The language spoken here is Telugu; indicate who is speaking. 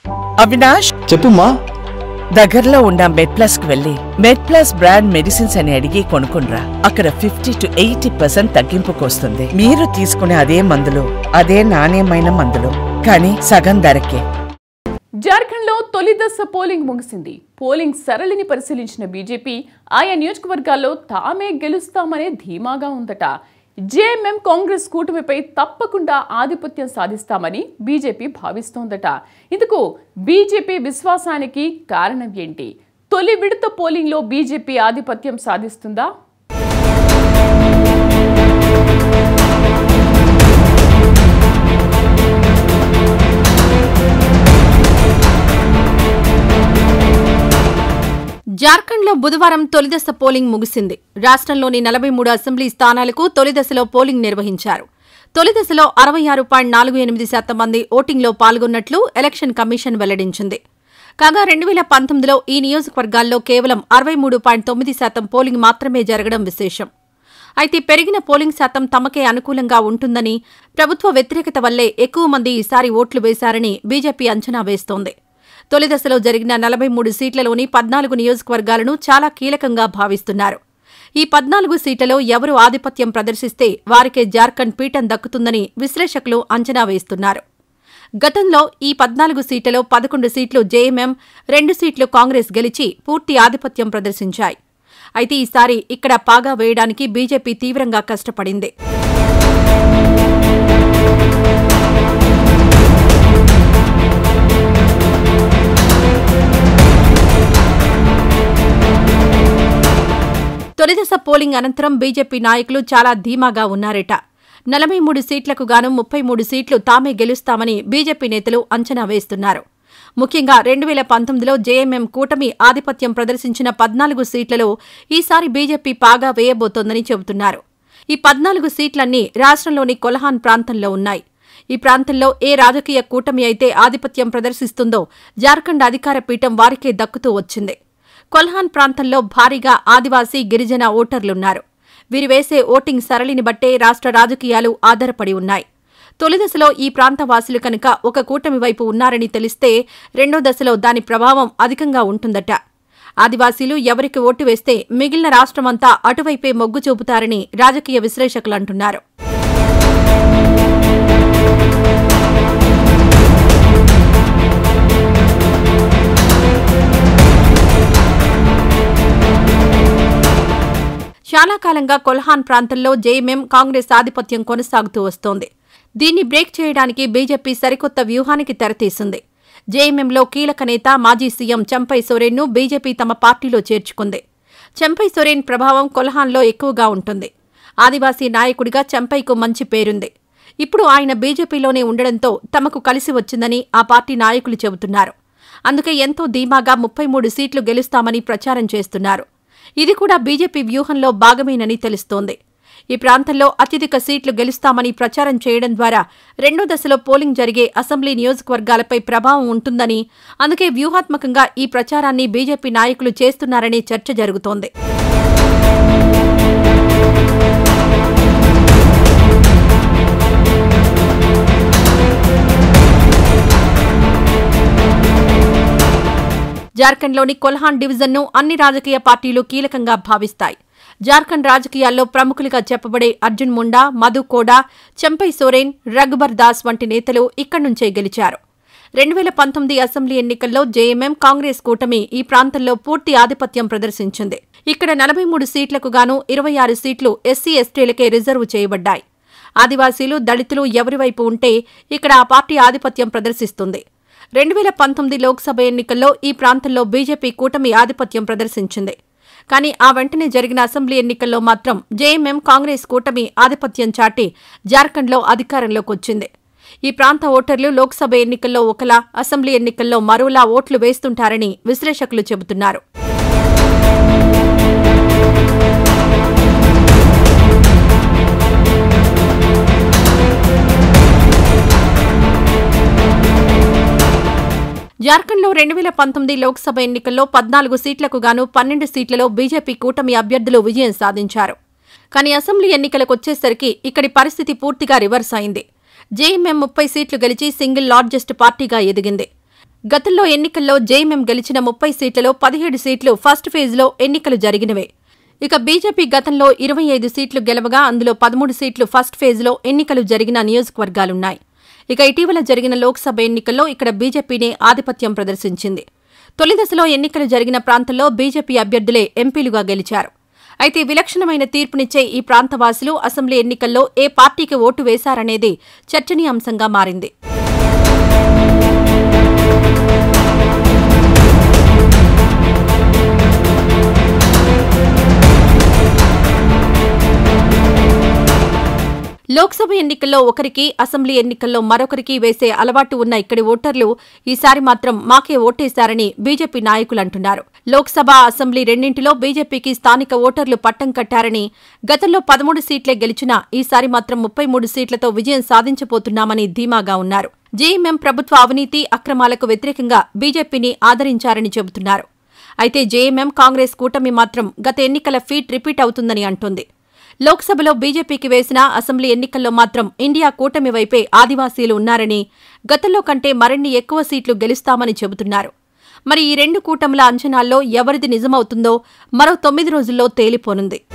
Speaker 1: అవినాష్
Speaker 2: చెప్పుమా
Speaker 1: దగ్గరలో ఉన్న మెడ్ ప్లస్ కు వెళ్ళి మెడ్ ప్లస్ బ్రాండ్ మెడిసిన్స్ అని అడిగి కొనుక్కునరా అక్కడ ఫిఫ్టీ టు ఎయిటీ పర్సెంట్ తగ్గింపుకు వస్తుంది మీరు తీసుకునే అదే మందులు అదే నాణ్యమైన మందులు కానీ సగం ధరకే
Speaker 3: జార్ఖండ్లో తొలి దశ పోలింగ్ ముగిసింది పోలింగ్ సరళిని పరిశీలించిన బీజేపీ ఆయా నియోజకవర్గాల్లో తామే గెలుస్తామనే ధీమాగా ఉందట జేఎంఎం కాంగ్రెస్ కూటమిపై తప్పకుండా ఆధిపత్యం సాధిస్తామని బీజేపీ భావిస్తోందట ఇందుకు బీజేపీ విశ్వాసానికి కారణం ఏంటి తొలి విడత పోలింగ్లో బీజేపీ ఆధిపత్యం సాధిస్తుందా
Speaker 4: జార్ఖండ్లో బుధవారం తొలిదశ పోలింగ్ ముగిసింది రాష్ట్రంలోని నలభై మూడు అసెంబ్లీ స్థానాలకు తొలిదశలో పోలింగ్ నిర్వహించారు తొలిదశలో అరవై ఆరు పాయింట్ నాలుగు ఎనిమిది శాతం మంది ఓటింగ్లో పాల్గొన్నట్లు ఎలక్షన్ కమిషన్ వెల్లడించింది కాగా రెండు వేల పంతొమ్మిదిలో ఈ నియోజకవర్గాల్లో కేవలం అరవై మూడు పాయింట్ తొమ్మిది శాతం పోలింగ్ మాత్రమే జరగడం విశేషం అయితే పెరిగిన పోలింగ్ శాతం తమకే అనుకూలంగా ఉంటుందని ప్రభుత్వ వ్యతిరేకత వల్లే ఎక్కువ మంది ఈసారి ఓట్లు వేశారని బీజేపీ అంచనా వేస్తోంది తొలి దశలో జరిగిన నలభై మూడు సీట్లలోని పద్నాలుగు నియోజకవర్గాలను చాలా కీలకంగా భావిస్తున్నారు ఈ పద్నాలుగు సీట్లలో ఎవరు ఆధిపత్యం ప్రదర్శిస్తే వారికే జార్ఖండ్ పీఠం దక్కుతుందని విశ్లేషకులు అంచనా వేస్తున్నారు గతంలో ఈ పద్నాలుగు సీట్లలో పదకొండు సీట్లు జేఎంఎం రెండు సీట్లు కాంగ్రెస్ గెలిచి పూర్తి ఆధిపత్యం ప్రదర్శించాయి అయితే ఈసారి ఇక్కడ పాగా వేయడానికి బీజేపీ తీవ్రంగా కష్టపడింది తొలిదశ పోలింగ్ అనంతరం బీజేపీ నాయకులు చాలా ధీమాగా ఉన్నారట నలభై మూడు సీట్లకు గాను ముప్పై మూడు సీట్లు తామే గెలుస్తామని బీజేపీ నేతలు అంచనా వేస్తున్నారు ముఖ్యంగా రెండు వేల పంతొమ్మిదిలో జేఎంఎం కూటమి ఆధిపత్యం ప్రదర్శించిన పద్నాలుగు సీట్లలో ఈసారి బీజేపీ పాగా వేయబోతోందని చెబుతున్నారు ఈ పద్నాలుగు సీట్లన్నీ రాష్ట్రంలోని కొలహాన్ ప్రాంతంలో ఉన్నాయి ఈ ప్రాంతంలో ఏ రాజకీయ కూటమి అయితే ఆధిపత్యం ప్రదర్శిస్తుందో జార్ఖండ్ అధికార పీఠం వారికే దక్కుతూ వచ్చింది కొల్హాన్ ప్రాంతంలో భారీగా ఆదివాసీ గిరిజన ఓటర్లున్నారు వీరు వేసే ఓటింగ్ సరళిని బట్టే రాష్ట్ర రాజకీయాలు ఆధారపడి ఉన్నాయి తొలి దశలో ఈ ప్రాంత వాసులు కనుక ఒక కూటమి వైపు ఉన్నారని తెలిస్తే రెండో దశలో దాని ప్రభావం అధికంగా ఉంటుందట ఆదివాసీలు ఎవరికి ఓటు వేస్తే మిగిలిన రాష్ట్రమంతా అటువైపే మొగ్గు చూపుతారని రాజకీయ విశ్లేషకులు అంటున్నారు చాలా కాలంగా కొల్హాన్ ప్రాంతంలో జేఎంఎం కాంగ్రెస్ ఆధిపత్యం కొనసాగుతూ వస్తోంది దీన్ని బ్రేక్ చేయడానికి బీజేపీ సరికొత్త వ్యూహానికి తెరతీసింది జేఎంఎంలో కీలక నేత మాజీ సీఎం చంపై సోరెన్ను బీజేపీ తమ పార్టీలో చేర్చుకుంది చంపై సోరెన్ ప్రభావం కొల్హాన్లో ఎక్కువగా ఉంటుంది ఆదివాసీ నాయకుడిగా చంపైకు మంచి పేరుంది ఇప్పుడు ఆయన బీజేపీలోనే ఉండడంతో తమకు కలిసి వచ్చిందని ఆ పార్టీ నాయకులు చెబుతున్నారు అందుకే ఎంతో ధీమాగా ముప్పై మూడు సీట్లు గెలుస్తామని ప్రచారం చేస్తున్నారు ఇది కూడా బీజేపీ వ్యూహంలో భాగమేనని తెలుస్తోంది ఈ ప్రాంతంలో అత్యధిక సీట్లు గెలుస్తామని ప్రచారం చేయడం ద్వారా రెండో దశలో పోలింగ్ జరిగే అసెంబ్లీ నియోజకవర్గాలపై ప్రభావం ఉంటుందని అందుకే వ్యూహాత్మకంగా ఈ ప్రచారాన్ని బీజేపీ నాయకులు చేస్తున్నారనే చర్చ జరుగుతోంది జార్ఖండ్లోని కొల్హాన్ డివిజన్ను అన్ని రాజకీయ పార్టీలు కీలకంగా భావిస్తాయి జార్ఖండ్ రాజకీయాల్లో ప్రముఖులుగా చెప్పబడే అర్జున్ ముండా మధు కోడా చెంపై సోరెన్ రఘుబర్ దాస్ వంటి నేతలు ఇక్కడి నుంచే గెలిచారు రెండు వేల పంతొమ్మిది అసెంబ్లీ ఎన్నికల్లో జేఎంఎం కాంగ్రెస్ కూటమి ఈ ప్రాంతంలో పూర్తి ఆధిపత్యం ప్రదర్శించింది ఇక్కడ నలభై మూడు సీట్లకు గాను ఇరవై ఆరు సీట్లు ఎస్సీ ఎస్టీలకే రిజర్వ్ చేయబడ్డాయి ఆదివాసీలు దళితులు ఎవరి వైపు ఉంటే ఇక్కడ ఆ పార్టీ ఆధిపత్యం ప్రదర్శిస్తుంది రెండు వేల పంతొమ్మిది లోక్సభ ఎన్నికల్లో ఈ ప్రాంతంలో బీజేపీ కూటమి ఆధిపత్యం ప్రదర్శించింది కానీ ఆ వెంటనే జరిగిన అసెంబ్లీ ఎన్నికల్లో మాత్రం జేఎంఎం కాంగ్రెస్ కూటమి ఆధిపత్యం చాటి జార్ఖండ్లో అధికారంలోకి వచ్చింది ఈ ప్రాంత ఓటర్లు లోక్సభ ఎన్నికల్లో ఒకలా అసెంబ్లీ ఎన్నికల్లో మరోలా ఓట్లు వేస్తుంటారని విశ్లేషకులు చెబుతున్నారు జార్ఖండ్లో రెండు వేల పంతొమ్మిది లోక్సభ ఎన్నికల్లో పద్నాలుగు సీట్లకు గాను పన్నెండు సీట్లలో బీజేపీ కూటమి అభ్యర్థులు విజయం సాధించారు కానీ అసెంబ్లీ ఎన్నికలకొచ్చేసరికి ఇక్కడి పరిస్థితి పూర్తిగా రివర్స్ అయింది జేఎంఎం ముప్పై సీట్లు గెలిచి సింగిల్ లార్జెస్ట్ పార్టీగా ఎదిగింది గతంలో ఎన్నికల్లో జేఎంఎం గెలిచిన ముప్పై సీట్లలో పదిహేడు సీట్లు ఫస్ట్ ఫేజ్లో ఎన్నికలు జరిగినవే ఇక బీజేపీ గతంలో ఇరవై ఐదు సీట్లు గెలవగా అందులో పదమూడు సీట్లు ఫస్ట్ ఫేజ్లో ఎన్నికలు జరిగిన నియోజకవర్గాలున్నాయి ఇక ఇటీవల జరిగిన లోక్సభ ఎన్నికల్లో ఇక్కడ బీజేపీనే ఆధిపత్యం ప్రదర్శించింది తొలి దశలో ఎన్నికలు జరిగిన ప్రాంతంలో బీజేపీ అభ్యర్థులే ఎంపీలుగా గెలిచారు అయితే విలక్షణమైన తీర్పునిచ్చే ఈ ప్రాంతవాసులు అసెంబ్లీ ఎన్నికల్లో ఏ పార్టీకి ఓటు వేశారనేది చర్చనీయాంశంగా మారింది లోక్సభ ఎన్నికల్లో ఒకరికి అసెంబ్లీ ఎన్నికల్లో మరొకరికి వేసే అలవాటు ఉన్న ఇక్కడి ఓటర్లు ఈసారి మాత్రం మాకే ఓటేశారని బీజేపీ నాయకులు అంటున్నారు లోక్సభ అసెంబ్లీ రెండింటిలో బీజేపీకి స్థానిక ఓటర్లు పట్టం కట్టారని గతంలో పదమూడు సీట్లే గెలిచినా ఈసారి మాత్రం ముప్పై మూడు సీట్లతో విజయం సాధించబోతున్నామని ధీమాగా ఉన్నారు జేఎంఎం ప్రభుత్వ అవినీతి అక్రమాలకు వ్యతిరేకంగా బీజేపీని ఆదరించారని చెబుతున్నారు అయితే జేఎంఎం కాంగ్రెస్ కూటమి మాత్రం గత ఎన్నికల ఫీట్ రిపీట్ అవుతుందని అంటోంది లోక్సభలో బీజేపీకి వేసిన అసెంబ్లీ ఎన్నికల్లో మాత్రం ఇండియా కూటమి వైపే ఆదివాసీలు ఉన్నారని గతంలో కంటే మరిన్ని ఎక్కువ సీట్లు గెలుస్తామని చెబుతున్నారు మరి ఈ రెండు కూటముల అంచనాల్లో ఎవరిది నిజమవుతుందో మరో తొమ్మిది రోజుల్లో తేలిపోనుంది